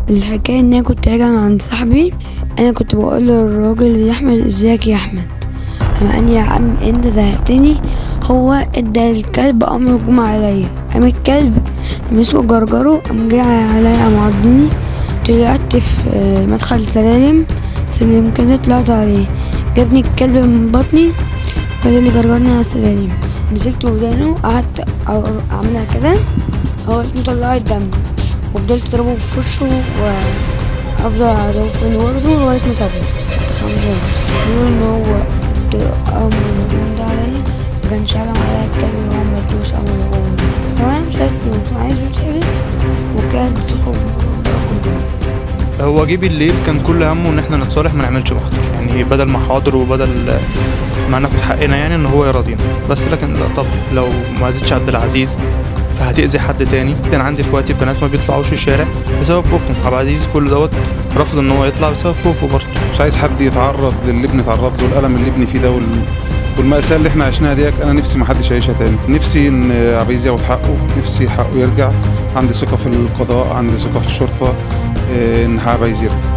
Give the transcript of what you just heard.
الحكاية ان انا كنت راجع من عند صاحبي انا كنت بقول للراجل يا احمد ازيك يا احمد اما قال لي يا عم انت زهقتني هو ادى الكلب امر هجوم عليا قام الكلب مسكه جرجره قام جاي عليا قام عضني طلعت في آه، مدخل سلالم سلم كده طلعت عليه جابني الكلب من بطني وده اللي جرجرني على السلالم مسكت ودانه قعدت أ- اعملها كده لغاية ما طلعت دم وفضلت اضربه في وشه وافضل اضربه في برضه لغاية ما سابني كنت خمسة بيقول ان هو امر الهجوم ده عليا ما كانش علم عليا الكلب هو مدوش امر الهجوم كمان مش عارف كنت عايزه يتحبس وكان بتخرج هو جه بالليل كان كل همه ان احنا نتصالح ما نعملش محضر يعني بدل محاضر وبدل ما ناخد حقنا يعني ان هو يراضينا بس لكن لا طب لو ما زدتش عبد العزيز فهتأذي حد تاني كان عندي اخواتي البنات ما بيطلعوش الشارع بسبب خوفهم عبد العزيز كل دوت رفض ان هو يطلع بسبب خوفه برضه مش عايز حد يتعرض للي ابني اتعرض له الالم اللي ابني فيه ده وال... والمأساة اللي احنا عشناها ديك انا نفسي ما حدش يعيشها تاني نفسي ان عبيد ياخد حقه نفسي حقه يرجع عندي ثقة في القضاء عندي ثقة في الشرطة إيه، ان حق عبيد يرجع